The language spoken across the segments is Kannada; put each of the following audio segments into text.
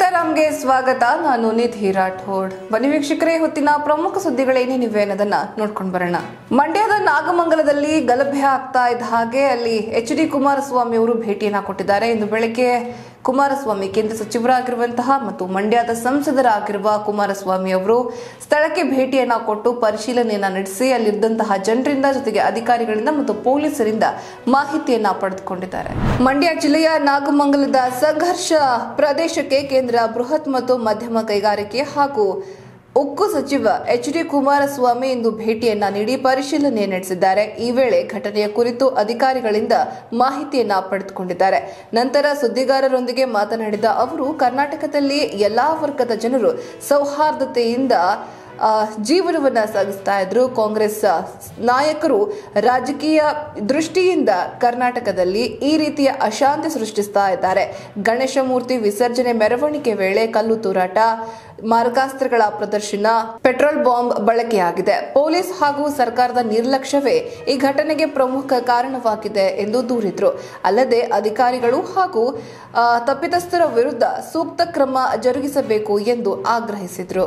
ರಾಮ್ಗೆ ಸ್ವಾಗತ ನಾನು ನಿಧಿ ರಾಠೋಡ್ ಬನ್ನಿ ವೀಕ್ಷಕರೇ ಹೊತ್ತಿನ ಪ್ರಮುಖ ಸುದ್ದಿಗಳೇನೇನಿವೆ ಅನ್ನೋದನ್ನ ನೋಡ್ಕೊಂಡು ಬರೋಣ ಮಂಡ್ಯದ ನಾಗಮಂಗಲದಲ್ಲಿ ಗಲಭೆ ಆಗ್ತಾ ಇದ್ದ ಹಾಗೆ ಅಲ್ಲಿ ಎಚ್ ಡಿ ಕುಮಾರಸ್ವಾಮಿ ಅವರು ಭೇಟಿಯನ್ನ ಕೊಟ್ಟಿದ್ದಾರೆ ಇಂದು ಬೆಳಗ್ಗೆ ಕುಮಾರಸ್ವಾಮಿ ಕೇಂದ್ರ ಸಚಿವರಾಗಿರುವಂತಹ ಮತ್ತು ಮಂಡ್ಯದ ಸಂಸದರಾಗಿರುವ ಕುಮಾರಸ್ವಾಮಿ ಅವರು ಸ್ಥಳಕ್ಕೆ ಭೇಟಿಯನ್ನ ಕೊಟ್ಟು ಪರಿಶೀಲನೆಯನ್ನ ನಡೆಸಿ ಅಲ್ಲಿದ್ದಂತಹ ಜನರಿಂದ ಜೊತೆಗೆ ಅಧಿಕಾರಿಗಳಿಂದ ಮತ್ತು ಪೊಲೀಸರಿಂದ ಮಾಹಿತಿಯನ್ನ ಪಡೆದುಕೊಂಡಿದ್ದಾರೆ ಮಂಡ್ಯ ಜಿಲ್ಲೆಯ ನಾಗಮಂಗಲದ ಸಂಘರ್ಷ ಪ್ರದೇಶಕ್ಕೆ ಕೇಂದ್ರ ಬೃಹತ್ ಮತ್ತು ಮಧ್ಯಮ ಕೈಗಾರಿಕೆ ಹಾಗೂ ಉಕ್ಕು ಸಚಿವ ಎಚ್ ಡಿ ಕುಮಾರಸ್ವಾಮಿ ಇಂದು ಭೇಟಿಯನ್ನ ನೀಡಿ ಪರಿಶೀಲನೆ ನಡೆಸಿದ್ದಾರೆ ಈ ವೇಳೆ ಘಟನೆಯ ಕುರಿತು ಅಧಿಕಾರಿಗಳಿಂದ ಮಾಹಿತಿಯನ್ನ ಪಡೆದುಕೊಂಡಿದ್ದಾರೆ ನಂತರ ಸುದ್ದಿಗಾರರೊಂದಿಗೆ ಮಾತನಾಡಿದ ಅವರು ಕರ್ನಾಟಕದಲ್ಲಿ ಎಲ್ಲಾ ವರ್ಗದ ಜನರು ಸೌಹಾರ್ದತೆಯಿಂದ ಆ, ಜೀವನವನ್ನ ಸಾಗಿಸ್ತಾ ಇದ್ರು ಕಾಂಗ್ರೆಸ್ ಆ, ನಾಯಕರು ರಾಜಕೀಯ ದೃಷ್ಟಿಯಿಂದ ಕರ್ನಾಟಕದಲ್ಲಿ ಈ ರೀತಿಯ ಅಶಾಂತಿ ಸೃಷ್ಟಿಸ್ತಾ ಇದ್ದಾರೆ ಗಣೇಶ ಮೂರ್ತಿ ವಿಸರ್ಜನೆ ಮೆರವಣಿಗೆ ವೇಳೆ ಕಲ್ಲು ತೂರಾಟ ಮಾರಕಾಸ್ತ್ರಗಳ ಪ್ರದರ್ಶನ ಪೆಟ್ರೋಲ್ ಬಾಂಬ್ ಬಳಕೆಯಾಗಿದೆ ಪೊಲೀಸ್ ಹಾಗೂ ಸರ್ಕಾರದ ನಿರ್ಲಕ್ಷ್ಯವೇ ಈ ಘಟನೆಗೆ ಪ್ರಮುಖ ಕಾರಣವಾಗಿದೆ ಎಂದು ದೂರಿದ್ರು ಅಲ್ಲದೆ ಅಧಿಕಾರಿಗಳು ಹಾಗೂ ಆ, ತಪ್ಪಿತಸ್ಥರ ವಿರುದ್ಧ ಸೂಕ್ತ ಕ್ರಮ ಜರುಗಿಸಬೇಕು ಎಂದು ಆಗ್ರಹಿಸಿದ್ರು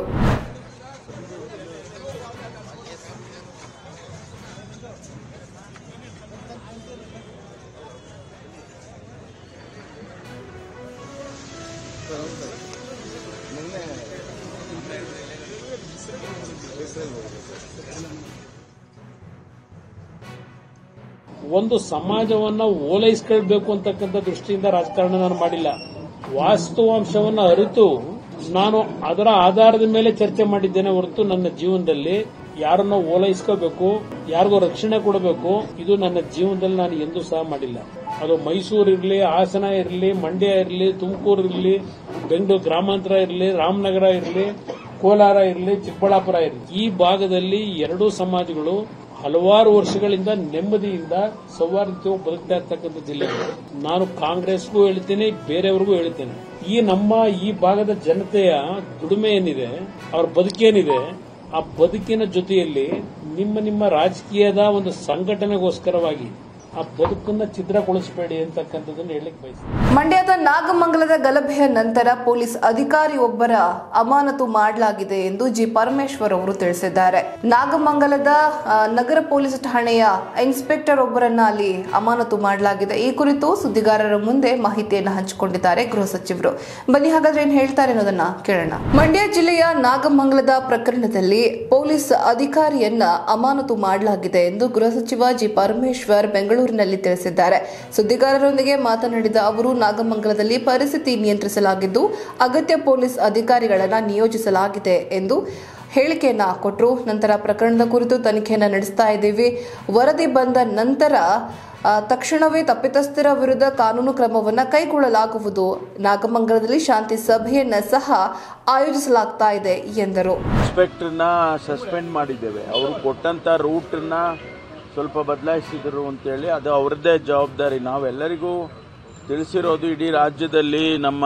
ಒಂದು ಸಮಾಜವನ್ನ ಓಲೈಸ್ಕೊಳ್ಬೇಕು ಅಂತಕ್ಕಂಥ ದೃಷ್ಟಿಯಿಂದ ರಾಜಕಾರಣ ನಾನು ಮಾಡಿಲ್ಲ ವಾಸ್ತವಾಂಶವನ್ನ ಅರಿತು ನಾನು ಅದರ ಆಧಾರದ ಮೇಲೆ ಚರ್ಚೆ ಮಾಡಿದ್ದೇನೆ ಹೊರತು ನನ್ನ ಜೀವನದಲ್ಲಿ ಯಾರನ್ನ ಓಲೈಸ್ಕೋಬೇಕು ಯಾರಿಗೋ ರಕ್ಷಣೆ ಕೊಡಬೇಕು ಇದು ನನ್ನ ಜೀವನದಲ್ಲಿ ನಾನು ಎಂದೂ ಸಹ ಮಾಡಿಲ್ಲ ಅದು ಮೈಸೂರು ಇರಲಿ ಹಾಸನ ಇರಲಿ ಮಂಡ್ಯ ಇರಲಿ ತುಮಕೂರು ಇರಲಿ ಬೆಂಗಳೂರು ಗ್ರಾಮಾಂತರ ಇರಲಿ ರಾಮನಗರ ಇರಲಿ ಕೋಲಾರ ಇರಲಿ ಚಿಕ್ಕಬಳ್ಳಾಪುರ ಇರಲಿ ಈ ಭಾಗದಲ್ಲಿ ಎರಡೂ ಸಮಾಜಗಳು ಹಲವಾರು ವರ್ಷಗಳಿಂದ ನೆಮ್ಮದಿಯಿಂದ ಸೌಹಾರ್ದತೆಯಾಗಿ ಬದುಕ್ತಾ ಇರ್ತಕ್ಕಂಥ ಜಿಲ್ಲೆ ನಾನು ಕಾಂಗ್ರೆಸ್ಗೂ ಹೇಳ್ತೀನಿ ಬೇರೆಯವ್ರಿಗೂ ಹೇಳ್ತೇನೆ ಈ ನಮ್ಮ ಈ ಭಾಗದ ಜನತೆಯ ದುಡಿಮೆ ಏನಿದೆ ಅವ್ರ ಬದುಕೇನಿದೆ ಆ ಬದುಕಿನ ಜೊತೆಯಲ್ಲಿ ನಿಮ್ಮ ನಿಮ್ಮ ರಾಜಕೀಯದ ಒಂದು ಸಂಘಟನೆಗೋಸ್ಕರವಾಗಿ ಆ ಬದುಕನ್ನ ಛಿದ್ರಗೊಳಿಸಬೇಡಿ ಅಂತಕ್ಕಂಥದ್ದನ್ನು ಹೇಳಲಿಕ್ಕೆ ಬಯಸ್ತೀನಿ ಮಂಡ್ಯದ ನಾಗಮಂಗಲದ ಗಲಭೆಯ ನಂತರ ಪೊಲೀಸ್ ಅಧಿಕಾರಿಯೊಬ್ಬರ ಅಮಾನತು ಮಾಡಲಾಗಿದೆ ಎಂದು ಜಿ ಪರಮೇಶ್ವರ್ ಅವರು ತಿಳಿಸಿದ್ದಾರೆ ನಾಗಮಂಗಲದ ಆ, ನಗರ ಪೊಲೀಸ್ ಠಾಣೆಯ ಇನ್ಸ್ಪೆಕ್ಟರ್ ಒಬ್ಬರನ್ನ ಅಲ್ಲಿ ಅಮಾನತು ಮಾಡಲಾಗಿದೆ ಈ ಕುರಿತು ಸುದ್ದಿಗಾರರ ಮುಂದೆ ಮಾಹಿತಿಯನ್ನು ಹಂಚಿಕೊಂಡಿದ್ದಾರೆ ಗೃಹ ಸಚಿವರು ಬನ್ನಿ ಹಾಗಾದ್ರೆ ಏನ್ ಹೇಳ್ತಾರೆ ಅನ್ನೋದನ್ನ ಕೇಳೋಣ ಮಂಡ್ಯ ಜಿಲ್ಲೆಯ ನಾಗಮಂಗಲದ ಪ್ರಕರಣದಲ್ಲಿ ಪೊಲೀಸ್ ಅಧಿಕಾರಿಯನ್ನ ಅಮಾನತು ಮಾಡಲಾಗಿದೆ ಎಂದು ಗೃಹ ಸಚಿವ ಜಿ ಪರಮೇಶ್ವರ್ ಬೆಂಗಳೂರಿನಲ್ಲಿ ತಿಳಿಸಿದ್ದಾರೆ ಸುದ್ದಿಗಾರರೊಂದಿಗೆ ಮಾತನಾಡಿದ ಅವರು ನಾಗಮಂಗಲದಲ್ಲಿ ಪರಿಸ್ಥಿತಿ ನಿಯಂತ್ರಿಸಲಾಗಿದ್ದು ಅಗತ್ಯ ಪೊಲೀಸ್ ಅಧಿಕಾರಿಗಳನ್ನ ನಿಯೋಜಿಸಲಾಗಿದೆ ಎಂದು ಹೇಳಿಕೆಯನ್ನ ಕೊಟ್ಟರು ನಂತರ ಪ್ರಕರಣದ ಕುರಿತು ತನಿಖೆಯನ್ನ ನಡೆಸ್ತಾ ಇದ್ದೀವಿ ವರದಿ ಬಂದ ನಂತರ ಆ, ತಕ್ಷಣವೇ ತಪ್ಪಿತಸ್ಥರ ವಿರುದ್ಧ ಕಾನೂನು ಕ್ರಮವನ್ನ ಕೈಗೊಳ್ಳಲಾಗುವುದು ನಾಗಮಂಗಲದಲ್ಲಿ ಶಾಂತಿ ಸಭೆಯನ್ನ ಸಹ ಆಯೋಜಿಸಲಾಗ್ತಾ ಇದೆ ಎಂದರು ಇನ್ಸ್ಪೆಕ್ಟರ್ನ ಸಸ್ಪೆಂಡ್ ಮಾಡಿದ್ದೇವೆ ಅವರು ಕೊಟ್ಟಂತ ರೂಟ್ನ ಸ್ವಲ್ಪ ಬದಲಾಯಿಸಿದರು ಅಂತೇಳಿ ಅದು ಅವ್ರದ್ದೇ ಜವಾಬ್ದಾರಿ ನಾವೆಲ್ಲರಿಗೂ ತಿಳಿಸಿರೋದು ಇಡೀ ರಾಜ್ಯದಲ್ಲಿ ನಮ್ಮ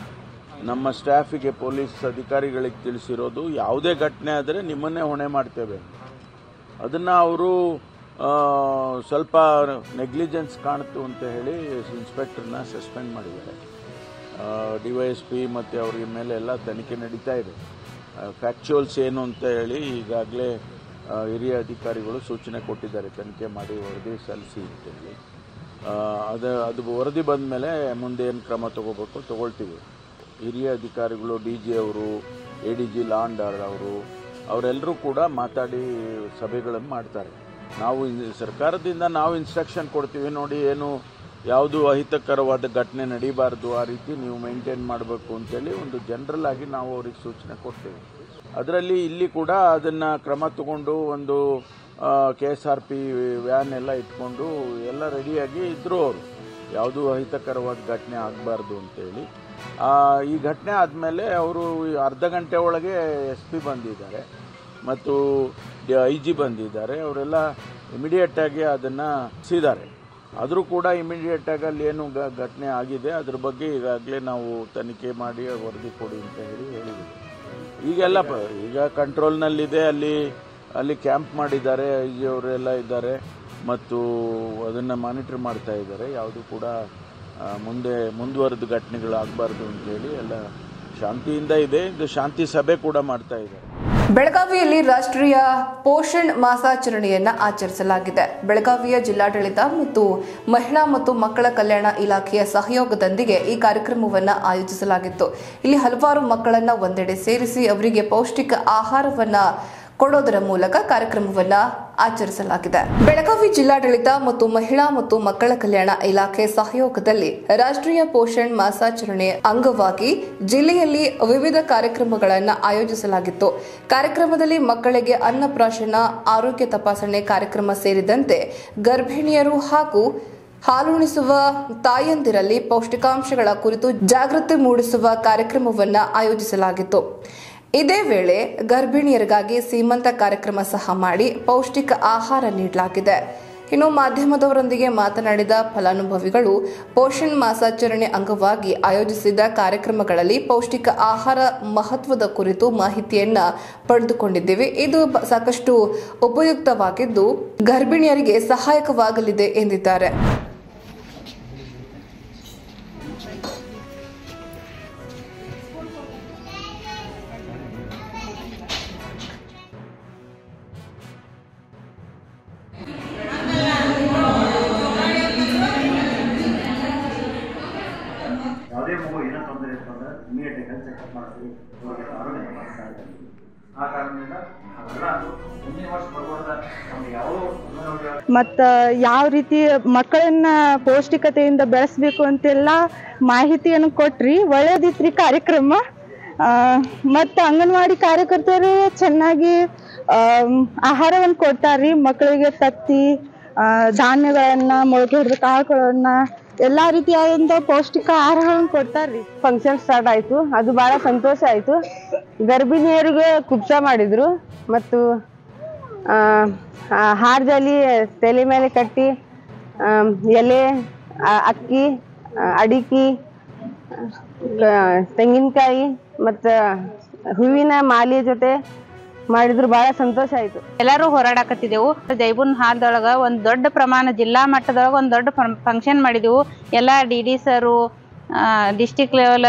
ನಮ್ಮ ಸ್ಟಾಫಿಗೆ ಪೊಲೀಸ್ ಅಧಿಕಾರಿಗಳಿಗೆ ತಿಳಿಸಿರೋದು ಯಾವುದೇ ಘಟನೆ ಆದರೆ ನಿಮ್ಮನ್ನೇ ಹೊಣೆ ಮಾಡ್ತೇವೆ ಅದನ್ನು ಅವರು ಸ್ವಲ್ಪ ನೆಗ್ಲಿಜೆನ್ಸ್ ಕಾಣ್ತು ಅಂತ ಹೇಳಿ ಇನ್ಸ್ಪೆಕ್ಟರ್ನ ಸಸ್ಪೆಂಡ್ ಮಾಡಿದ್ದಾರೆ ಡಿ ವೈ ಎಸ್ ಪಿ ಮತ್ತು ಅವ್ರಿಗೆ ಮೇಲೆ ಎಲ್ಲ ತನಿಖೆ ನಡೀತಾ ಇದೆ ಫ್ಯಾಕ್ಚುಯಲ್ಸ್ ಏನು ಅಂತ ಹೇಳಿ ಈಗಾಗಲೇ ಹಿರಿಯ ಅಧಿಕಾರಿಗಳು ಸೂಚನೆ ಕೊಟ್ಟಿದ್ದಾರೆ ತನಿಖೆ ಮಾಡಿ ವರದಿ ಸಲ್ಲಿಸಿ ಅಂತೇಳಿ ಆ, ಅದು ಅದು ವರದಿ ಬಂದ ಮೇಲೆ ಮುಂದೆ ಏನು ಕ್ರಮ ತಗೋಬೇಕು ತಗೊಳ್ತೀವಿ ಹಿರಿಯ ಅಧಿಕಾರಿಗಳು ಡಿ ಜಿ ಅವರು A D G law and order ಅವರು ಅವರೆಲ್ಲರೂ ಕೂಡ ಮಾತಾಡಿ ಸಭೆಗಳನ್ನು ಮಾಡ್ತಾರೆ ನಾವು ಇನ್- ಸರ್ಕಾರದಿಂದ ನಾವು ಇನ್ಸ್ಟ್ರಕ್ಷನ್ ಕೊಡ್ತೀವಿ ನೋಡಿ ಏನು ಯಾವುದು ಅಹಿತಕರವಾದ ಘಟನೆ ನಡೀಬಾರ್ದು ಆ ರೀತಿ ನೀವು ಮೇಂಟೈನ್ ಮಾಡಬೇಕು ಅಂತೇಳಿ ಒಂದು ಜನರಲ್ ಆಗಿ ನಾವು ಅವ್ರಿಗೆ ಸೂಚನೆ ಕೊಡ್ತೇವೆ ಅದರಲ್ಲಿ ಇಲ್ಲಿ ಕೂಡ ಅದನ್ನು ಕ್ರಮ ತಗೊಂಡು ಒಂದು K S R P van ಎಲ್ಲ ಇಟ್ಕೊಂಡು ಎಲ್ಲ ರೆಡಿಯಾಗಿ ಇದ್ದರು ಅವರು ಯಾವುದೂ ಅಹಿತಕರವಾದ ಘಟನೆ ಆಗಬಾರ್ದು ಅಂತೇಳಿ ಆ, ಈ ಘಟನೆ ಆದಮೇಲೆ ಅವರು ಅರ್ಧ ಗಂಟೆ ಒಳಗೆ ಎಸ್ ಪಿ ಬಂದಿದ್ದಾರೆ ಮತ್ತು ಐ ಜಿ ಬಂದಿದ್ದಾರೆ ಅವರೆಲ್ಲ ಇಮಿಡಿಯೇಟಾಗಿ ಅದನ್ನು ಸಿದ್ದಾರೆ ಆದರೂ ಕೂಡ ಇಮಿಡಿಯೇಟಾಗಿ ಅಲ್ಲಿ ಏನು ಗ- ಘಟನೆ ಆಗಿದೆ ಅದ್ರ ಬಗ್ಗೆ ಈಗಾಗಲೇ ನಾವು ತನಿಖೆ ಮಾಡಿ ವರದಿ ಕೊಡಿ ಅಂತ ಹೇಳಿ ಹೇಳಿದ್ದೀವಿ ಈಗೆಲ್ಲ ಪ ಈಗ ಕಂಟ್ರೋಲ್ನಲ್ಲಿದೆ ಅಲ್ಲಿ ಅಲ್ಲಿ ಕ್ಯಾಂಪ್ ಮಾಡಿದ್ದಾರೆ ಐ ಜಿ ಅವರೆಲ್ಲ ಇದ್ದಾರೆ ಮತ್ತು ಅದನ್ನು ಮಾನಿಟರ್ ಮಾಡ್ತಾ ಇದ್ದಾರೆ ಯಾವುದು ಕೂಡ ಆ, ಮುಂದೆ ಮುಂದುವರೆದ ಘಟನೆಗಳಾಗಬಾರ್ದು ಅಂತೇಳಿ ಎಲ್ಲ ಶಾಂತಿಯಿಂದ ಇದೆ ಇದು ಶಾಂತಿ ಸಭೆ ಕೂಡ ಮಾಡ್ತಾ ಇದ್ದಾರೆ ಬೆಳಗಾವಿಯಲ್ಲಿ ರಾಷ್ಟ್ರೀಯ ಪೋಷಣ್ ಮಾಸಾಚರಣೆಯನ್ನ ಆಚರಿಸಲಾಗಿದೆ ಬೆಳಗಾವಿಯ ಜಿಲ್ಲಾಡಳಿತ ಮತ್ತು ಮಹಿಳಾ ಮತ್ತು ಮಕ್ಕಳ ಕಲ್ಯಾಣ ಇಲಾಖೆಯ ಸಹಯೋಗದೊಂದಿಗೆ ಈ ಕಾರ್ಯಕ್ರಮವನ್ನ ಆಯೋಜಿಸಲಾಗಿತ್ತು ಇಲ್ಲಿ ಹಲವಾರು ಮಕ್ಕಳನ್ನ ಒಂದೆಡೆ ಸೇರಿಸಿ ಅವರಿಗೆ ಪೌಷ್ಟಿಕ ಆಹಾರವನ್ನ ಕೊಡೋದರ ಮೂಲಕ ಕಾರ್ಯಕ್ರಮವನ್ನ ಆಚರಿಸಲಾಗಿದೆ ಬೆಳಗಾವಿ ಜಿಲ್ಲಾಡಳಿತ ಮತ್ತು ಮಹಿಳಾ ಮತ್ತು ಮಕ್ಕಳ ಕಲ್ಯಾಣ ಇಲಾಖೆ ಸಹಯೋಗದಲ್ಲಿ ರಾಷ್ಟ್ರೀಯ ಪೋಷಣ್ ಮಾಸಾಚರಣೆ ಅಂಗವಾಗಿ ಜಿಲ್ಲೆಯಲ್ಲಿ ವಿವಿಧ ಕಾರ್ಯಕ್ರಮಗಳನ್ನು ಆಯೋಜಿಸಲಾಗಿತ್ತು ಕಾರ್ಯಕ್ರಮದಲ್ಲಿ ಮಕ್ಕಳಿಗೆ ಅನ್ನಪ್ರಾಶನ ಆರೋಗ್ಯ ತಪಾಸಣೆ ಕಾರ್ಯಕ್ರಮ ಸೇರಿದಂತೆ ಗರ್ಭಿಣಿಯರು ಹಾಗೂ ಹಾಲುಣಿಸುವ ತಾಯಂದಿರಲ್ಲಿ ಪೌಷ್ಟಿಕಾಂಶಗಳ ಕುರಿತು ಜಾಗೃತಿ ಮೂಡಿಸುವ ಕಾರ್ಯಕ್ರಮವನ್ನ ಆಯೋಜಿಸಲಾಗಿತ್ತು ಇದೇ ವೇಳೆ ಗರ್ಭಿಣಿಯರಿಗಾಗಿ ಸೀಮಂತ ಕಾರ್ಯಕ್ರಮ ಸಹ ಮಾಡಿ ಪೌಷ್ಟಿಕ ಆಹಾರ ನೀಡಲಾಗಿದೆ ಇನ್ನು ಮಾಧ್ಯಮದವರೊಂದಿಗೆ ಮಾತನಾಡಿದ ಫಲಾನುಭವಿಗಳು ಪೋಷಣ್ ಮಾಸಾಚರಣೆ ಅಂಗವಾಗಿ ಆಯೋಜಿಸಿದ ಕಾರ್ಯಕ್ರಮಗಳಲ್ಲಿ ಪೌಷ್ಟಿಕ ಆಹಾರ ಮಹತ್ವದ ಕುರಿತು ಮಾಹಿತಿಯನ್ನ ಪಡೆದುಕೊಂಡಿದ್ದೇವೆ ಇದು ಬ- ಸಾಕಷ್ಟು ಉಪಯುಕ್ತವಾಗಿದ್ದು ಗರ್ಭಿಣಿಯರಿಗೆ ಸಹಾಯಕವಾಗಲಿದೆ ಎಂದಿದ್ದಾರೆ ಯಾವುದೇ ಮಗು ಏನೋ ತೊಂದರೆ ಇತ್ತು ಅಂದ್ರೆ ಇಮಿಡಿಯೇಟ್ ಹೆಲ್ತ್ ಚೆಕಪ್ ಮಾಡ್ತೀವಿ ಅವ್ರಿಗೆ ಆರೋಗ್ಯ ತಪಾಸಣೆ ಮಾಡ್ತೀವಿ. ಆ ಕಾರಣದಿಂದ ಅವೆಲ್ಲ ಮುಂದಿನ ವರ್ಷ ಬರುವಾಗ ನಮ್ಗೆ ಯಾವ ತೊಂದರೆ ಮತ್ತು ಯಾವ ರೀತಿ ಮಕ್ಕಳನ್ನ ಪೌಷ್ಟಿಕತೆಯಿಂದ ಬೆಳೆಸ್ಬೇಕು ಅಂತೆಲ್ಲ ಮಾಹಿತಿಯನ್ನು ಕೊಟ್ರಿ ಒಳ್ಳೇದಿತ್ರಿ ಕಾರ್ಯಕ್ರಮ ಮತ್ತು ಅಂಗನವಾಡಿ ಕಾರ್ಯಕರ್ತರು ಚೆನ್ನಾಗಿ ಆಹಾರವನ್ನು ಕೊಡ್ತಾರ್ರಿ ಮಕ್ಕಳಿಗೆ ತತ್ತಿ ಆ, ಧಾನ್ಯಗಳನ್ನ ಮೊಳಕೆ ಹಿಡಿದ ಕಾಳುಗಳನ್ನ ಎಲ್ಲ ರೀತಿಯಾದಂಥ ಪೌಷ್ಟಿಕ ಆಹಾರಗಳನ್ನು ಕೊಡ್ತಾರ್ರಿ ಫಂಕ್ಷನ್ ಸ್ಟಾರ್ಟ್ ಆಯಿತು ಅದು ಭಾಳ ಸಂತೋಷ ಆಯಿತು ಗರ್ಭಿಣಿಯರಿಗೆ ಕುಬ್ಸ ಮಾಡಿದ್ರು ಮತ್ತು ಆ, ಆ, ಹಾರದಲ್ಲಿ ತಲೆ ಮೇಲೆ ಕಟ್ಟಿ ಆಮ್, ಎಲೆ ಆ, ಅಕ್ಕಿ ಆ, ಅಡಿಕೆ ಆ, ತೆಂಗಿನಕಾಯಿ ಮತ್ತು ಹೂವಿನ ಮಾಲೆ ಜೊತೆ ಮಾಡಿದ್ರು ಭಾಳ ಸಂತೋಷ ಆಯಿತು ಎಲ್ಲರೂ ಹೋರಾಡಕತ್ತಿದ್ದೆವು ಜೈಬುನ್ ಹಾಲ್ದೊಳಗ ಒಂದು ದೊಡ್ಡ ಪ್ರಮಾಣ ಜಿಲ್ಲಾ ಮಟ್ಟದೊಳಗೆ ಒಂದು ದೊಡ್ಡ ಫಂಕ್ಷನ್ ಮಾಡಿದೆವು ಎಲ್ಲ D D sir district level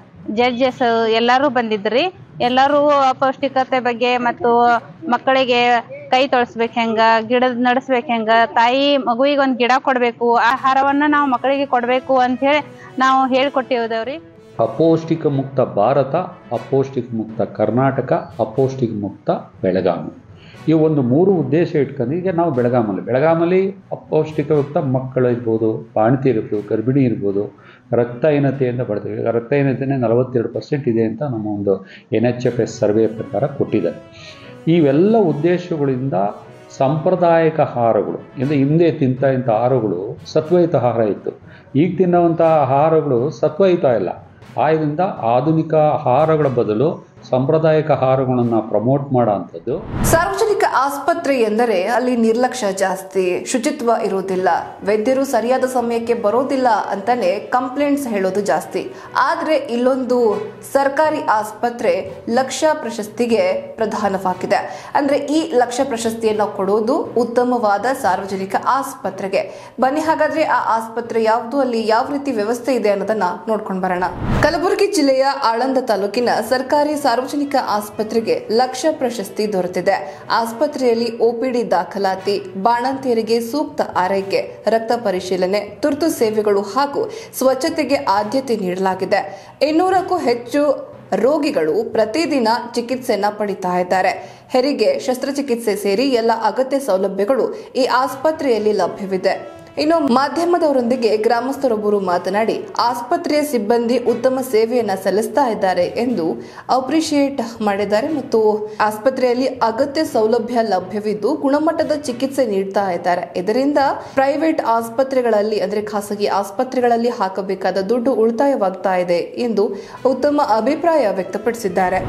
judges ಎಲ್ಲರೂ ಬಂದಿದ್ರಿ ಎಲ್ಲರೂ ಅಪೌಷ್ಟಿಕತೆ ಬಗ್ಗೆ ಮತ್ತು ಮಕ್ಕಳಿಗೆ ಕೈ ತೊಳಸ್ಬೇಕು ಹೆಂಗ ಗಿಡ ನಡೆಸ್ಬೇಕು ಹೆಂಗ ತಾಯಿ ಮಗುವಿಗೆ ಒಂದು ಗಿಡ ಕೊಡಬೇಕು ಆಹಾರವನ್ನ ನಾವು ಮಕ್ಕಳಿಗೆ ಕೊಡಬೇಕು ಅಂಥೇಳಿ ನಾವು ಹೇಳ್ಕೊಟ್ಟಿದ್ದೇವ್ರಿ ಅಪೌಷ್ಟಿಕ ಮುಕ್ತ ಭಾರತ ಅಪೌಷ್ಟಿಕ ಮುಕ್ತ ಕರ್ನಾಟಕ ಅಪೌಷ್ಟಿಕ ಮುಕ್ತ ಬೆಳಗಾವಿ ಈ ಒಂದು ಮೂರು ಉದ್ದೇಶ ಇಟ್ಕೊಂಡು ಈಗ ನಾವು ಬೆಳಗಾಮಲ್ಲಿ ಬೆಳಗಾಮಲ್ಲಿ ಅಪೌಷ್ಟಿಕಯುಕ್ತ ಮಕ್ಕಳು ಇರ್ಬೋದು ಬಾಣತಿ ಇರ್ಬೋದು ಗರ್ಭಿಣಿ ಇರ್ಬೋದು ರಕ್ತಹೀನತೆಯಿಂದ ಬರ್ತೀವಿ ಈಗ ರಕ್ತಹೀನತೆನೇ ನಲವತ್ತೆರಡು ಪರ್ಸೆಂಟ್ ಇದೆ ಅಂತ ನಮ್ಮ ಒಂದು N H F S survey ಪ್ರಕಾರ ಕೊಟ್ಟಿದ್ದಾರೆ ಇವೆಲ್ಲ ಉದ್ದೇಶಗಳಿಂದ ಸಾಂಪ್ರದಾಯಿಕ ಆಹಾರಗಳು ಅಂದರೆ ಹಿಂದೆ ತಿಂತ ಇಂಥ ಆಹಾರಗಳು ಸತ್ವಯುತ ಆಹಾರ ಇತ್ತು ಈಗ ತಿನ್ನುವಂಥ ಆಹಾರಗಳು ಸತ್ವಯುತ ಇಲ್ಲ ಆದ್ದರಿಂದ ಆಧುನಿಕ ಆಹಾರಗಳ ಬದಲು ಸಾಂಪ್ರದಾಯಿಕ ಆಹಾರಗಳನ್ನು ಪ್ರಮೋಟ್ ಮಾಡೋ ಅಂಥದ್ದು ಸಾರ್ವಜನಿಕ ಆಸ್ಪತ್ರೆ ಎಂದರೆ ಅಲ್ಲಿ ನಿರ್ಲಕ್ಷ್ಯ ಜಾಸ್ತಿ ಶುಚಿತ್ವ ಇರುವುದಿಲ್ಲ ವೈದ್ಯರು ಸರಿಯಾದ ಸಮಯಕ್ಕೆ ಬರೋದಿಲ್ಲ ಅಂತಾನೆ ಕಂಪ್ಲೇಂಟ್ಸ್ ಹೇಳೋದು ಜಾಸ್ತಿ ಆದ್ರೆ ಇಲ್ಲೊಂದು ಸರ್ಕಾರಿ ಆಸ್ಪತ್ರೆ ಲಕ್ಷ ಪ್ರಶಸ್ತಿಗೆ ಪ್ರಧಾನವಾಗಿದೆ ಅಂದ್ರೆ ಈ ಲಕ್ಷ ಪ್ರಶಸ್ತಿಯನ್ನ ಕೊಡೋದು ಉತ್ತಮವಾದ ಸಾರ್ವಜನಿಕ ಆಸ್ಪತ್ರೆಗೆ ಬನ್ನಿ ಹಾಗಾದ್ರೆ ಆ ಆಸ್ಪತ್ರೆ ಯಾವುದು ಅಲ್ಲಿ ಯಾವ ರೀತಿ ವ್ಯವಸ್ಥೆ ಇದೆ ಅನ್ನೋದನ್ನ ನೋಡ್ಕೊಂಡು ಬರೋಣ ಕಲಬುರಗಿ ಜಿಲ್ಲೆಯ ಆಳಂದ ತಾಲೂಕಿನ ಸರ್ಕಾರಿ ಸಾರ್ವಜನಿಕ ಆಸ್ಪತ್ರೆಗೆ ಲಕ್ಷ ಪ್ರಶಸ್ತಿ ದೊರೆತಿದೆ ಆಸ್ಪತ್ರೆಯಲ್ಲಿ ಒಪಿಡಿ ದಾಖಲಾತಿ ಬಾಣಂತಿಯರಿಗೆ ಸೂಕ್ತ ಆರೈಕೆ ರಕ್ತ ಪರಿಶೀಲನೆ ತುರ್ತು ಸೇವೆಗಳು ಹಾಗೂ ಸ್ವಚ್ಛತೆಗೆ ಆದ್ಯತೆ ನೀಡಲಾಗಿದೆ ಇನ್ನೂರಕ್ಕೂ ಹೆಚ್ಚು ರೋಗಿಗಳು ಪ್ರತಿದಿನ ಚಿಕಿತ್ಸೆಯನ್ನ ಪಡಿತಾ ಇದ್ದಾರೆ ಹೆರಿಗೆ ಶಸ್ತ್ರಚಿಕಿತ್ಸೆ ಸೇರಿ ಎಲ್ಲ ಅಗತ್ಯ ಸೌಲಭ್ಯಗಳು ಈ ಆಸ್ಪತ್ರೆಯಲ್ಲಿ ಲಭ್ಯವಿದೆ ಇನ್ನು ಮಾಧ್ಯಮದವರೊಂದಿಗೆ ಗ್ರಾಮಸ್ಥರೊಬ್ಬರು ಮಾತನಾಡಿ ಆಸ್ಪತ್ರೆಯ ಸಿಬ್ಬಂದಿ ಉತ್ತಮ ಸೇವೆಯನ್ನ ಸಲ್ಲಿಸ್ತಾ ಇದ್ದಾರೆ ಎಂದು ಅಪ್ರಿಶಿಯೇಟ್ ಮಾಡಿದ್ದಾರೆ ಮತ್ತು ಆಸ್ಪತ್ರೆಯಲ್ಲಿ ಅಗತ್ಯ ಸೌಲಭ್ಯ ಲಭ್ಯವಿದ್ದು ಗುಣಮಟ್ಟದ ಚಿಕಿತ್ಸೆ ನೀಡ್ತಾ ಇದ್ದಾರೆ ಇದರಿಂದ ಪ್ರೈವೇಟ್ ಆಸ್ಪತ್ರೆಗಳಲ್ಲಿ ಅಂದ್ರೆ ಖಾಸಗಿ ಆಸ್ಪತ್ರೆಗಳಲ್ಲಿ ಹಾಕಬೇಕಾದ ದುಡ್ಡು ಉಳಿತಾಯವಾಗ್ತಾ ಇದೆ ಎಂದು ಉತ್ತಮ ಅಭಿಪ್ರಾಯ ವ್ಯಕ್ತಪಡಿಸಿದ್ದಾರೆ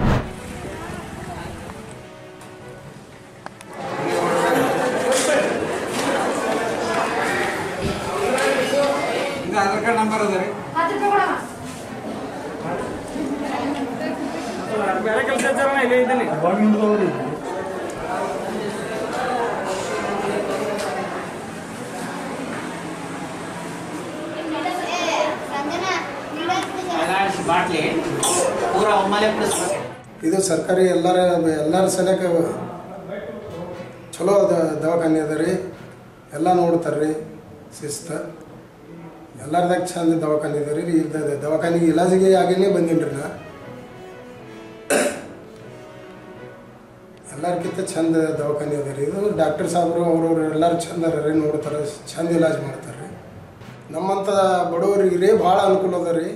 ಇದು ಆಧಾರ್ ಕಾರ್ಡ್ ನಂಬರ್ ಅದ ರೀ ಬೇರೆ ಕೆಲಸ ಇಲ್ಲೇ ಇದ್ದೀನಿ ಬಾಟ್ಲಿ ಇದು ಸರ್ಕಾರಿ ಎಲ್ಲರ ಎಲ್ಲರ ಸಲಕ ಚಲೋ ಅದ ದವಾಖಾನೆ ಅದ ರೀ ಎಲ್ಲ ನೋಡ್ತಾರೆ ರೀ ಶಿಸ್ತು ಎಲ್ಲರದಾಗ ಚಂದ ದವಾಖಾನೆ ಇದೆ ರೀ ಇಲ್ದ ದವಾಖಾನಿಗೆ ಇಲಾಜಿಗೆ ಆಗೇನೆ ಬಂದೀನಿ ರೀ ನಾ ಎಲ್ಲರಿಗಿಂತ ಚಂದ ದವಾಖಾನೆ ಅದ ರೀ ಇದು ಡಾಕ್ಟರ್ ಸಾಹೇಬರು ಅವ್ರವ್ರು ಎಲ್ಲರೂ ಚಂದ ಅದ ರೀ ನೋಡ್ತಾರೆ ಚಂದ ಇಲಾಜ್ ಮಾಡ್ತಾರೆ ರೀ ನಮ್ಮಂಥ ಬಡವರಿಗೆ ರೀ ಭಾಳ ಅನುಕೂಲ ಅದ ರೀ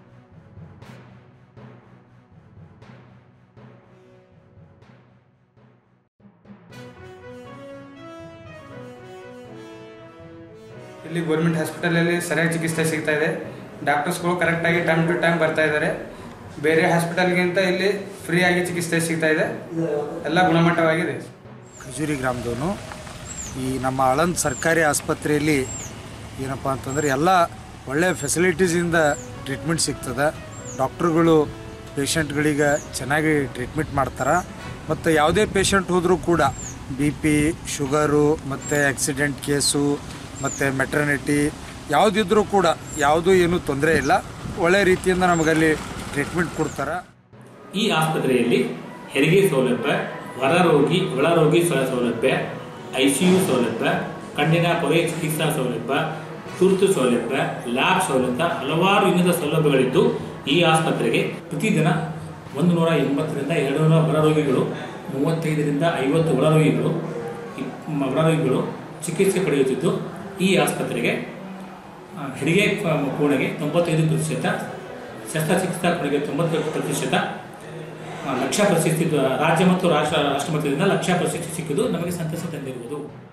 ಇಲ್ಲಿ ಗೌರ್ಮೆಂಟ್ ಹಾಸ್ಪಿಟಲಲ್ಲಿ ಸರಿಯಾಗಿ ಚಿಕಿತ್ಸೆ ಸಿಗ್ತಾ ಇದೆ ಡಾಕ್ಟರ್ಸ್ಗಳು ಕರೆಕ್ಟಾಗಿ ಟೈಮ್ ಟು ಟೈಮ್ ಬರ್ತಾ ಇದ್ದಾರೆ ಬೇರೆ ಹಾಸ್ಪಿಟಲ್ಗಿಂತ ಇಲ್ಲಿ ಫ್ರೀಯಾಗಿ ಚಿಕಿತ್ಸೆ ಸಿಗ್ತಾ ಇದೆ ಎಲ್ಲ ಗುಣಮಟ್ಟವಾಗಿದೆ ಖಜೂರಿ ಗ್ರಾಮದವನು ಈ ನಮ್ಮ ಆಳಂದ್ ಸರ್ಕಾರಿ ಆಸ್ಪತ್ರೆಯಲ್ಲಿ ಏನಪ್ಪ ಅಂತಂದರೆ ಎಲ್ಲ ಒಳ್ಳೆಯ ಫೆಸಿಲಿಟೀಸಿಂದ ಟ್ರೀಟ್ಮೆಂಟ್ ಸಿಗ್ತದೆ ಡಾಕ್ಟ್ರುಗಳು ಪೇಷಂಟ್ಗಳಿಗೆ ಚೆನ್ನಾಗಿ ಟ್ರೀಟ್ಮೆಂಟ್ ಮಾಡ್ತಾರೆ ಮತ್ತು ಯಾವುದೇ ಪೇಷಂಟ್ ಹೋದರೂ ಕೂಡ ಬಿ ಪಿ ಶುಗರು ಮತ್ತು ಆಕ್ಸಿಡೆಂಟ್ ಕೇಸು ಮತ್ತು ಮೆಟ್ರನಿಟಿ ಯಾವುದಿದ್ರೂ ಕೂಡ ಯಾವುದೂ ಏನೂ ತೊಂದರೆ ಇಲ್ಲ ಒಳ್ಳೆಯ ರೀತಿಯಿಂದ ನಮಗಲ್ಲಿ ಟ್ರೀಟ್ಮೆಂಟ್ ಕೊಡ್ತಾರೆ ಈ ಆಸ್ಪತ್ರೆಯಲ್ಲಿ ಹೆರಿಗೆ ಸೌಲಭ್ಯ ಹೊರರೋಗಿ ಒಳರೋಗಿ ಸ- ಸೌಲಭ್ಯ ಐ ಸಿ ಯು ಸೌಲಭ್ಯ ಕಣ್ಣಿನ ಪೊರೆ ಚಿಕಿತ್ಸಾ ಸೌಲಭ್ಯ ತುರ್ತು ಸೌಲಭ್ಯ ಲ್ಯಾಬ್ ಸೌಲಭ್ಯ ಹಲವಾರು ಇನ್ನಿತರ ಸೌಲಭ್ಯಗಳಿದ್ದು ಈ ಆಸ್ಪತ್ರೆಗೆ ಪ್ರತಿದಿನ ಒಂದು ನೂರ ಎಂಬತ್ತರಿಂದ ಎರಡು ನೂರ ಹೊರರೋಗಿಗಳು ಮೂವತ್ತೈದರಿಂದ ಐವತ್ತು ಒಳರೋಗಿಗಳು ಇಪ್- ಮ- ಒಳರೋಗಿಗಳು ಚಿಕಿತ್ಸೆ ಪಡೆಯುತ್ತಿದ್ದು ಈ ಆಸ್ಪತ್ರೆಗೆ ಆ, ಹೆರಿಗೆ ಪ- ಕೋಣೆಗೆ ತೊಂಬತ್ತೈದು ಪ್ರತಿಶತ ಶಸ್ತ್ರಚಿಕಿತ್ಸಾ ಕೋಣೆಗೆ ತೊಂಬತ್ತು ಪ್ರತಿಶತ ಆ, ಲಕ್ಷ ಪ್ರಶಸ್ತಿ ರಾಜ್ಯ ಮತ್ತು ರಾಷ್ಟ್ರ ರಾಷ್ಟ್ರ ಮಟ್ಟದಿಂದ ಲಕ್ಷ ಪ್ರಶಸ್ತಿ ಸಿಕ್ಕಿದ್ದು ನಮಗೆ ಸಂತಸ ತಂದಿರುವುದು